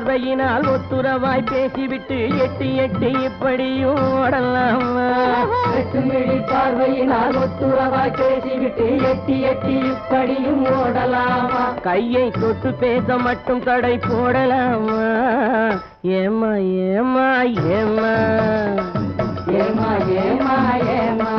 பார்வையினால் ஒத்துறவாய் பேசிவிட்டு எட்டி எட்டி இப்படியும் ஓடலாமா எட்டுமிழி பார்வையினால் ஒத்துறவாய் பேசிவிட்டு எட்டி எட்டி இப்படியும் ஓடலாமா கையை தொட்டு பேச மட்டும் தடை போடலாமா ஏமா ஏமா ஏமா ஏமா ஏமா ஏமா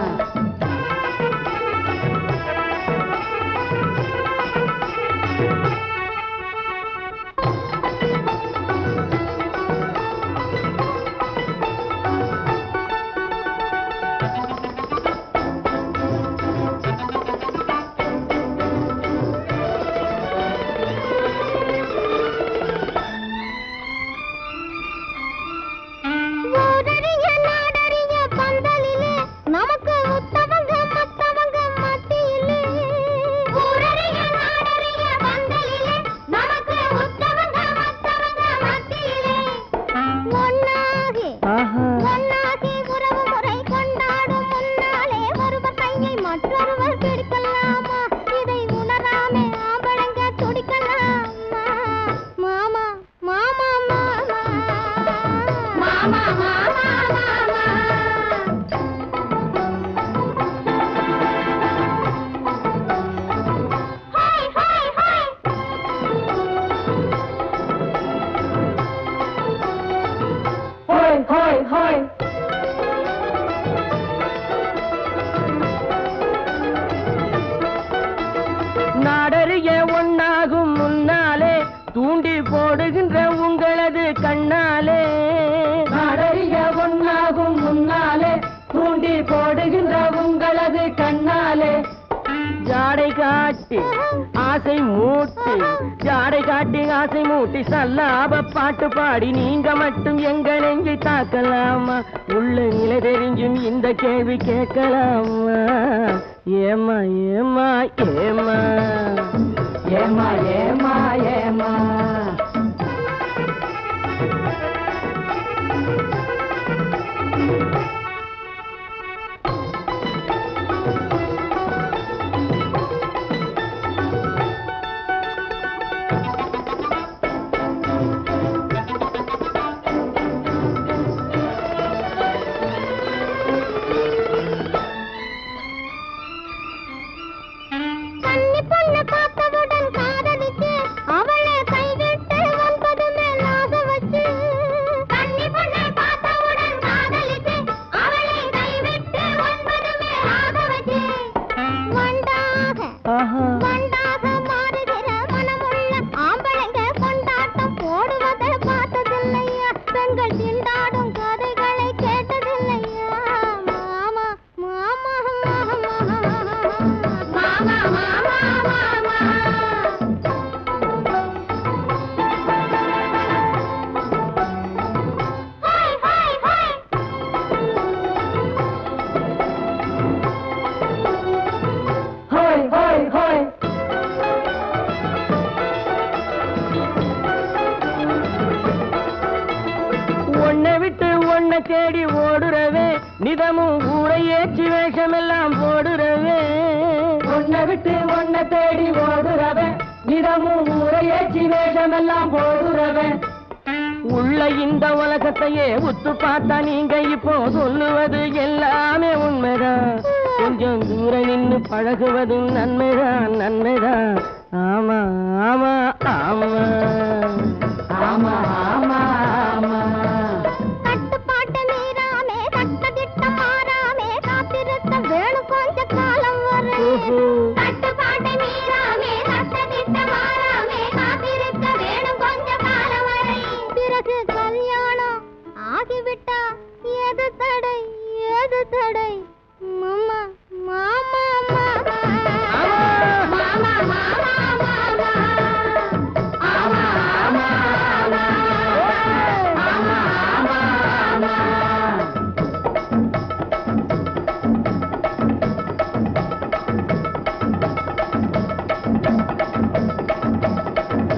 ஊரறிய நாடறிய பந்தலிலே நமக்கு உத்தவங்க மத்தவங்க மத்தியிலே ஊரறிய நாடறிய பந்தலிலே நமக்கு உத்தவங்க மத்தவங்க மத்தியிலே ஒன்னாகி ஆஹா ஒன்னாகி உறவு முறை கொண்டாடும் முன்னாலே ஒருவர் கையை மற்றொருவர் பிடிக்கலாமா இதை உணராமே ஆம்பளங்க துடிக்கலாமா மாமா மாமா மாமா மாமா மாமா மாமா ஹாய் ஹாய் ஹாய் ஹோய் ஹோய் ஹோய் நாடறிய ஒன்னாகும் முன்னாலே தூண்டி போடுகின்ற உங்களது கண்ணாலே நாடறிய ஒன்னாகும் முன்னாலே தூண்டி போடுகின்ற உங்களது கண்ணாலே ஜாடை காட்டி ஆசை மூட்டி ஜாடை காட்டி ஆசை மூட்டி சல்லாப பாட்டு பாடி நீங்க மட்டும் எங்க நெஞ்சை தாக்கலாமா உள்ள நிலை தெரிஞ்சும் இந்த கேள்வி கேட்கலாமா ஏமா ஏமா ஏமா ஏமா ஏமா ஏமா கன்னி பொண்ணு பார்த்தவுடன் காதலிச்சு அவளை கைவிட்டு ஒன்பது மேல் ஆசை வச்சு கன்னி பொண்ணு பார்த்தவுடன் காதலிச்சு அவளை கைவிட்டு ஒன்பது மேல் ஆசை வச்சு வண்டாக ஆஹா வண்டாக மாறுகிற மனமுள்ள ஆம்பளைங்க கொண்டாட்டம் போடுவதை பார்த்ததில்லையா பெண்கள் திண்டாடும் கதைகளை கேட்டதில்லையா மாமா மாமா மாமா மாமா மாமா ஹாய் ஹாய் ஹாய் ஹோய் ஹோய் ஹோய் உன்னை விட்டு உன்னை தேடி ஓடுறவே நிதமும் ஊரை ஏற்றி வேஷமெல்லாம் போடுறவே உன்னை விட்டு உன்னை தேடி ஓடுறவன் நிறமும் ஊரையேச்சி வேஷமெல்லாம் போடுறவன் உள்ள இந்த உலகத்தையே உத்து பார்த்தா நீங்க இப்போ சொல்லுவது எல்லாமே உண்மைதான் கொஞ்சம் தூரம் நின்னு பழகுவதும் நன்மைதான் நன்மைதான் ஆமா ஆமா ஆமா ஆமா ஆமா ஆமா கட்டுப்பாட்டை மீறாமே சட்டதிட்டம் மாறாமே காத்திருக்க வேணும் கொஞ்ச காலம் வரை ஓஹோ. கட்டுப்பாட்டை மீறாமே சட்டதிட்டம் மாறாமே காத்திருக்க வேணும் கொஞ்ச காலம் வரை பிறகு கல்யாணம் ஆகிவிட்டா ஏது தடை ஏது தடை